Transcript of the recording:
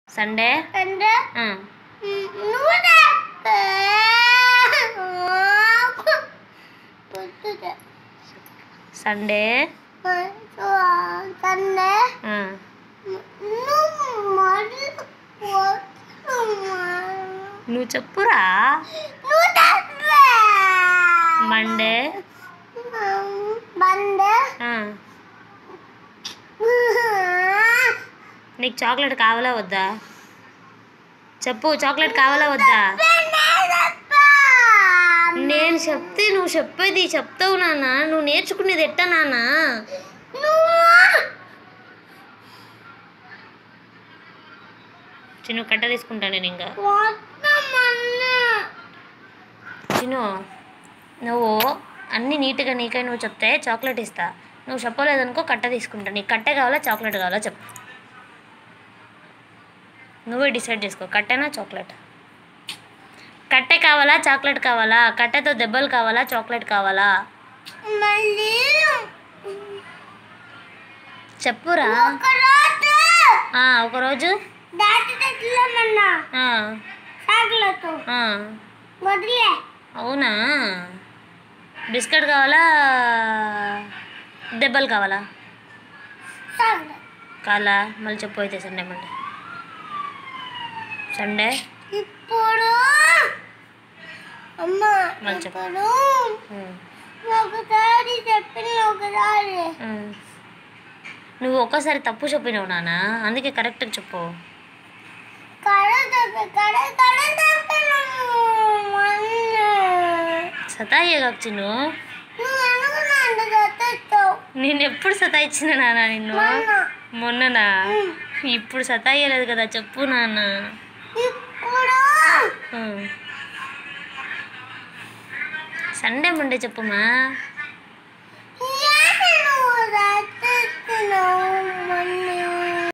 Sunday అంటే ఆ. నువ్వు పొద్దుటే సండే సండే ఆ. నువ్వు మరి నువ్వు చెప్పురా నువ్వు మండే బండే ఆ. నీకు చాక్లెట్ కావాలా వద్దా చెప్పు చాక్లెట్ కావాలా వద్దా నేను చెప్తే నువ్వు చెప్పేది చెప్తావు నాన్న నువ్వు నేర్చుకునేది ఎట్టా నాన్న చిన్ను కట్ట తీసుకుంటాను నేను ఇంకా చిన్ను నువ్వు అన్ని నీట్గా నీకై నువ్వు చెప్తే చాక్లెట్ ఇస్తా నువ్వు చెప్పలేదనుకో కట్ట తీసుకుంటా నీకు కట్టే కావాలా చాక్లెట్ కావాలా చెప్పు నువ్వే డిసైడ్ చేసుకో కట్టెనా చాక్లెట్ కట్టె కావాలా చాక్లెట్ కావాలా కట్టెతో దెబ్బలు కావాలా చాక్లెట్ కావాలా మళ్ళీ చెప్పురా ఒకరోజు ఆ, ఒకరోజు దాటి తెచ్చులేమన్నా ఆ, సాగులతో ఆ, వదిలే అవునా బిస్కెట్ కావాలా దెబ్బలు కావాలా సాగులే కాలా మళ్ళీ చెప్పు అయితే సండే మండే సండే ఇప్పుడు అమ్మ మళ్ళీ చెప్పు. ఇప్పుడు ఉమ్, ఒకసారి చెప్పిన ఒకసారి ఉమ్. నువ్వు ఒక్కసారి తప్పు చెప్పినావు నాన్న అందుకే కరెక్ట్గా చెప్పు కడ చెప్పి కడ కడ చెప్పిన సతాయ్యగా చిన్ను నువ్వు అనుకున్నాను చెప్తావు నేను ఎప్పుడు సతాయించిన నాన్న నిన్ను మొన్న మొన్ననా ఇప్పుడు సతాయ్యలేదు కదా చెప్పు నాన్న ఇప్పుడు ఉమ్. Sunday Monday చెప్పుమా